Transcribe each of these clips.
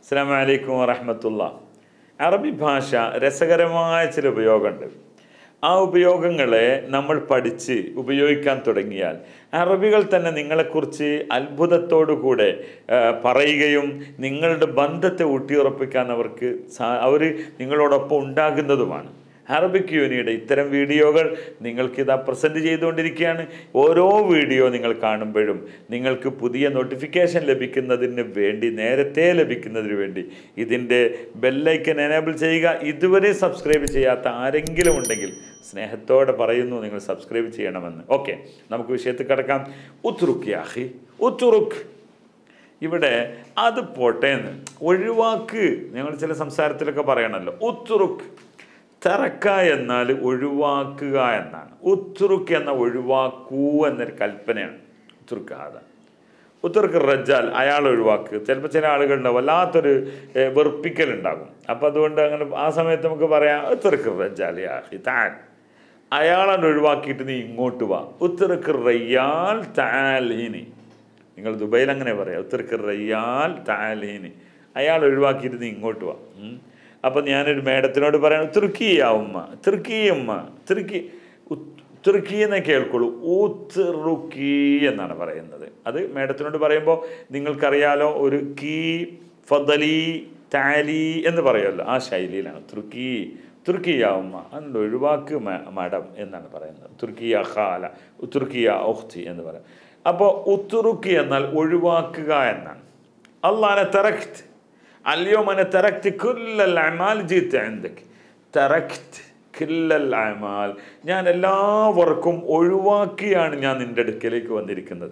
അസ്സാം വലൈക്കും വറഹമത്തുള്ള അറബി ഭാഷ രസകരമായ ചില ഉപയോഗമുണ്ട് ആ ഉപയോഗങ്ങളെ നമ്മൾ പഠിച്ച് ഉപയോഗിക്കാൻ തുടങ്ങിയാൽ അറബികൾ തന്നെ നിങ്ങളെക്കുറിച്ച് അത്ഭുതത്തോടുകൂടെ ആ, പറയുകയും നിങ്ങളുടെ ബന്ധത്തെ ഊട്ടിയുറപ്പിക്കാൻ അവർക്ക് അവർ നിങ്ങളോടൊപ്പം ഉണ്ടാകുന്നതുമാണ് അറബിക് യൂണിയുടെ ഇത്തരം വീഡിയോകൾ നിങ്ങൾക്കിതാ പ്രസൻറ്റ് ചെയ്തുകൊണ്ടിരിക്കുകയാണ് ഓരോ വീഡിയോ നിങ്ങൾ കാണുമ്പോഴും നിങ്ങൾക്ക് പുതിയ നോട്ടിഫിക്കേഷൻ ലഭിക്കുന്നതിന് വേണ്ടി നേരത്തെ ലഭിക്കുന്നതിന് വേണ്ടി ഇതിൻ്റെ ബെല്ലൈക്കൻ എനേബിൾ ചെയ്യുക ഇതുവരെ സബ്സ്ക്രൈബ് ചെയ്യാത്ത ആരെങ്കിലും ഉണ്ടെങ്കിൽ സ്നേഹത്തോടെ പറയുന്നു നിങ്ങൾ സബ്സ്ക്രൈബ് ചെയ്യണമെന്ന് ഓക്കെ നമുക്ക് വിഷയത്തിൽ കിടക്കാം ഉത്തുറുക്ക് യാഹി ഉത്തുറുക്ക് ഇവിടെ അത് പോട്ടെ എന്ന് ഒഴിവാക്ക് ഞങ്ങൾ ചില സംസാരത്തിലൊക്കെ പറയണമല്ലോ ഉത്തുറുക്ക് തറക്ക എന്നാൽ ഒഴിവാക്കുക എന്നാണ് ഉത്തുറുക്ക് എന്ന ഒഴിവാക്കൂ എന്നൊരു കൽപ്പനയാണ് ഉത്തുറുക്ക് അതാണ് ഉത്തർക്ക് റജ്ജാൽ അയാൾ ഒഴിവാക്ക് ചിലപ്പോൾ ചില ആളുകളുണ്ടാവും വല്ലാത്തൊരു ഏഹ്, വെറുപ്പിക്കലുണ്ടാകും അപ്പം അതുകൊണ്ട് അങ്ങനെ ആ സമയത്ത് നമുക്ക് പറയാം ഉത്തർക്ക് റജ്ജാൽ യാഹി താൻ അയാളാണ് ഒഴിവാക്കിയിട്ട് നീ ഇങ്ങോട്ട് വാ ഉത്തർക്ക് റയ്യാൽ താൽഹീനി നിങ്ങൾ ദുബൈയിൽ അങ്ങനെ പറയാം ഉത്തർക്ക് റയ്യാൽ താൽഹീനി അയാൾ ഒഴിവാക്കിയിട്ട് നീ ഇങ്ങോട്ട് വാ ഉം. അപ്പം ഞാനൊരു മേഡത്തിനോട് പറയണം തുർക്കിയ ഉമ്മ തുർക്കിയ ഉമ്മ തുർക്കി തുർക്കി എന്നേ കേൾക്കുള്ളൂ ഊത്തുറുക്കി എന്നാണ് പറയുന്നത് അത് മേഡത്തിനോട് പറയുമ്പോൾ നിങ്ങൾക്കറിയാലോ ഒരു കീ ഫദലി താലി എന്ന് പറയുമല്ലോ ആ ശൈലിയിലാണ് തുർക്കി തുർക്കിയ ഉമ്മ അതുകൊണ്ട് ഒഴിവാക്ക് മ- മടം എന്നാണ് പറയുന്നത് തുർക്കിയ ഖാല തുർക്കിയ ഒഹ്തി എന്ന് പറയും അപ്പോൾ ഉത്തുറുക്കി എന്നാൽ ഒഴിവാക്കുക എന്നാണ് അള്ളാനെ തറക്ത് اليوم أنا تركت كل الأعمال جيت عندك تركت كل الأعمال ഞാൻ എല്ലാ വർക്കും ഒഴിവാക്കിയാണ് ഞാൻ നിൻ്റെ അടുക്കലേക്ക് വന്നിരിക്കുന്നത്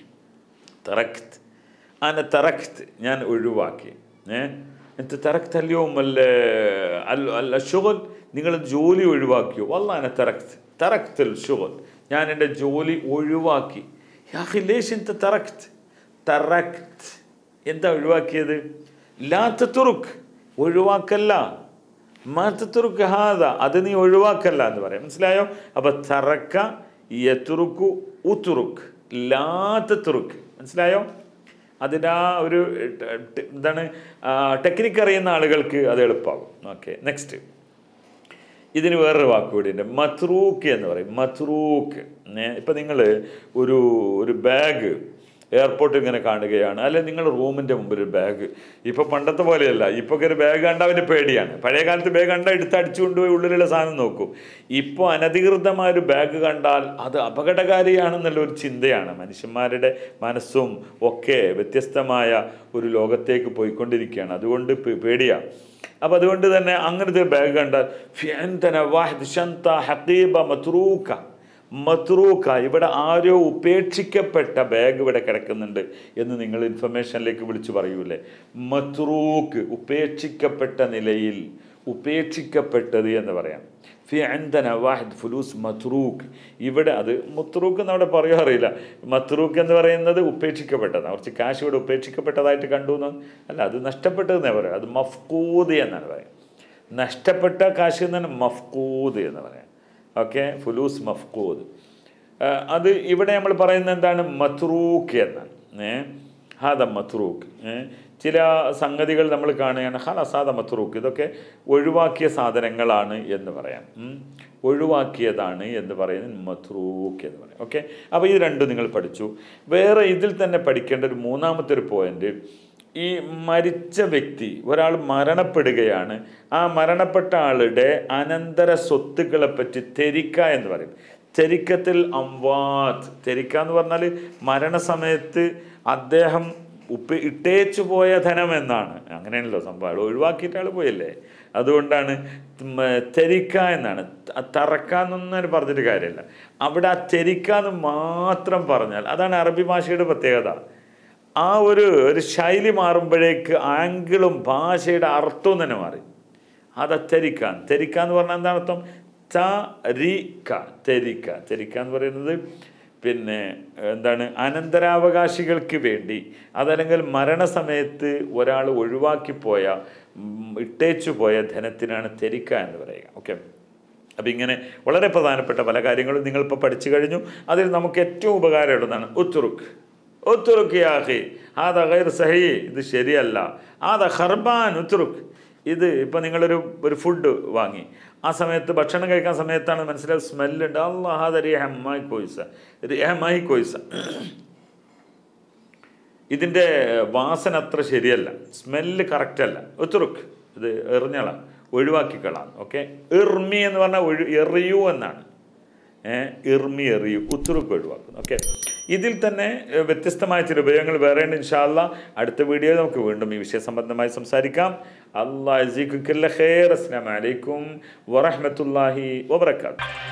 തറക്ത് അന തറക്ത് ഞാൻ ഒഴിവാക്കി ഏ എന്നിട്ട് തറക്ത് اليوم الشغل നിങ്ങൾ ജോലി ഒഴിവാക്കിയോ വല്ല അന തറക്ത് തറക്ത് ഷുഗൽ ഞാൻ എൻ്റെ ജോലി ഒഴിവാക്കി യാ അഖി ലീഷ് انت തറക്ത് തറക്ത് എന്താ ഒഴിവാക്കിയത് ലാത്ത തുറുക്ക് ഒഴിവാക്കല്ല മാത്ത തുറുക്ക് ഹാദ അത് നീ ഒഴിവാക്കല്ല എന്ന് പറയാം മനസ്സിലായോ അപ്പൊ തറക്ക യത്തുറുക്കു ഉത്തുറുക്ക് ലാത്ത തുറുക്ക് മനസ്സിലായോ അതിൻ്റെ ആ ഒരു ടെ- ടെ- എന്താണ് ടെക്നിക്ക് അറിയുന്ന ആളുകൾക്ക് അത് എളുപ്പമാകും ഓക്കെ നെക്സ്റ്റ് ഇതിന് വേറൊരു വാക്ക് കൂടിയുണ്ട് മത്രൂക്ക് എന്ന് പറയും മത്രൂക്ക് ഇപ്പം നിങ്ങൾ ഒരു ഒരു ബാഗ് എയർപോർട്ടിൽ ഇങ്ങനെ കാണുകയാണ് അല്ലെ നിങ്ങൾ റൂമിൻ്റെ മുമ്പിൽ ഒരു ബാഗ് ഇപ്പോൾ പണ്ടത്തെ പോലെയല്ല ഇപ്പോൾ ഒരു ബാഗ് കണ്ടാൽ അവന് പേടിയാണ് പഴയ കാലത്ത് ബാഗ് കണ്ടാൽ എടുത്ത് അടിച്ചു കൊണ്ടുപോയി ഉള്ളിലുള്ള സാധനം നോക്കും ഇപ്പോൾ അനധികൃതമായ ഒരു ബാഗ് കണ്ടാൽ അത് അപകടകാരിയാണെന്നുള്ള ഒരു ചിന്തയാണ് മനുഷ്യന്മാരുടെ മനസ്സും ഒക്കെ വ്യത്യസ്തമായ ഒരു ലോകത്തേക്ക് പോയിക്കൊണ്ടിരിക്കുകയാണ് അതുകൊണ്ട് പേ- പേടിയാണ് അപ്പം അതുകൊണ്ട് തന്നെ അങ്ങനത്തെ ഒരു ബാഗ് കണ്ടാൽ ഫിയന്തന വാഹിദ് ശന്ത ഹക്കീബ മത്രൂക്ക മത്രൂക്ക ഇവിടെ ആരോ ഉപേക്ഷിക്കപ്പെട്ട ബാഗ് ഇവിടെ കിടക്കുന്നുണ്ട് എന്ന് നിങ്ങൾ ഇൻഫർമേഷനിലേക്ക് വിളിച്ചു പറയൂലേ മത്രൂക്ക് ഉപേക്ഷിക്കപ്പെട്ട നിലയിൽ ഉപേക്ഷിക്കപ്പെട്ടത് എന്ന് പറയാം ഫി അന്തന വാഹിദ് ഫുലൂസ് മത്രൂക്ക് ഇവിടെ അത് മുത്രൂക്ക് എന്നവിടെ പറയുക അറിയില്ല മത്രൂക്ക് എന്ന് പറയുന്നത് ഉപേക്ഷിക്കപ്പെട്ടതാണ് കുറച്ച് കാശ് ഇവിടെ ഉപേക്ഷിക്കപ്പെട്ടതായിട്ട് കണ്ടു എന്ന് അല്ല അത് നഷ്ടപ്പെട്ടതെന്നേ പറയാം അത് മഫ്കൂദ് എന്നാണ് പറയാം നഷ്ടപ്പെട്ട കാശ് എന്നാണ് മഫ്കൂദ് എന്ന് പറയാം ഓക്കെ ഫുലൂസ് മഫ്കൂദ് ആ, അത് ഇവിടെ നമ്മൾ പറയുന്നത് എന്താണ് മത്രൂക്ക് എന്നാണ് ഏ ഹാദ മത്രൂക്ക് ഏ ചില സംഗതികൾ നമ്മൾ കാണുകയാണ് ഹലസാദ മത്രൂക്ക് ഇതൊക്കെ ഒഴിവാക്കിയ സാധനങ്ങളാണ് എന്ന് പറയാം ഉം. ഒഴിവാക്കിയതാണ് എന്ന് പറയുന്നത് മത്രൂക്ക് എന്ന് പറയാം ഓക്കെ അപ്പോൾ ഇത് രണ്ടും നിങ്ങൾ പഠിച്ചു വേറെ ഇതിൽ തന്നെ പഠിക്കേണ്ട ഒരു മൂന്നാമത്തെ ഒരു പോയിന്റ് ഈ മരിച്ച വ്യക്തി ഒരാൾ മരണപ്പെടുകയാണ് ആ മരണപ്പെട്ട ആളുടെ അനന്തര സ്വത്തുക്കളെ പറ്റി തെരിക്ക എന്ന് പറയും തെരിക്കത്തിൽ അംവാത്ത് തെരിക്ക എന്ന് പറഞ്ഞാൽ മരണസമയത്ത് അദ്ദേഹം ഉപ്പ് ഇട്ടേച്ചു പോയ ധനം എന്നാണ് അങ്ങനെയാണല്ലോ സംഭവം അയാൾ ഒഴിവാക്കിയിട്ട് ആൾ പോയല്ലേ അതുകൊണ്ടാണ് മ- തെരിക്ക എന്നാണ് ത- തറക്കാന്നൊന്നും പറഞ്ഞിട്ട് കാര്യമില്ല അവിടെ ആ തെരിക്ക എന്ന് മാത്രം പറഞ്ഞാൽ അതാണ് അറബി ഭാഷയുടെ പ്രത്യേകത ആ ഒരു ഒരു ശൈലി മാറുമ്പോഴേക്ക് ആംഗിളും ഭാഷയുടെ അർത്ഥവും തന്നെ മാറി അത് തെരിക്കാൻ തെരിക്ക എന്ന് പറഞ്ഞാൽ എന്താണ് അർത്ഥം തരിക്ക തെരിക്ക തെരിക്ക എന്ന് പറയുന്നത് പിന്നെ എന്താണ് അനന്തരാവകാശികൾക്ക് വേണ്ടി അതല്ലെങ്കിൽ മരണസമയത്ത് ഒരാൾ ഒഴിവാക്കിപ്പോയ ഉം, ഇട്ടേച്ചു പോയ ധനത്തിനാണ് തെരിക്ക എന്ന് പറയുക ഓക്കെ അപ്പം ഇങ്ങനെ വളരെ പ്രധാനപ്പെട്ട പല കാര്യങ്ങളും നിങ്ങളിപ്പോൾ പഠിച്ചു കഴിഞ്ഞു അതിൽ നമുക്ക് ഏറ്റവും ഉപകാരമുള്ളതാണ് ഉത്തുറുക്ക് ഉത്തുറുക്ക് യാഹി ആദ ഗൈർ സഹി ഇത് ശരിയല്ല ആദ ഖർബാൻ ഉത്രുക്ക് ഇത് ഇപ്പം നിങ്ങളൊരു ഒരു ഫുഡ് വാങ്ങി ആ സമയത്ത് ഭക്ഷണം കഴിക്കാൻ സമയത്താണ് മനസ്സിലായത് സ്മെല്ലുണ്ട് അള്ളാഹാദ റിയഹമായി കോയിസ റിയഹമായി കോയിസ ഇതിൻ്റെ വാസന അത്ര ശരിയല്ല സ്മെല്ല് കറക്റ്റ് അല്ല ഒത്തുറുക്ക് ഇത് എറിഞ്ഞളാം ഒഴിവാക്കിക്കളാം ഓക്കെ ഇർമി എന്ന് പറഞ്ഞാൽ ഒഴി എറിയൂ എന്നാണ് ഏഹ് ഇർമി എറിയൂ ഉത്തുറുക്ക് ഒഴിവാക്കുന്നു ഓക്കെ ഇതിൽ തന്നെ ഏഹ്, വ്യത്യസ്തമായ ചില ഉപയോഗങ്ങൾ വേറെ ഉണ്ട് ഇൻഷാല്ല അടുത്ത വീഡിയോയിൽ നമുക്ക് വീണ്ടും ഈ വിഷയ സംബന്ധമായി സംസാരിക്കാം അള്ളാഹ് അസ്ലാം വലൈക്കും വറഹമത്തല്ലാഹി വബർക്കാത്തു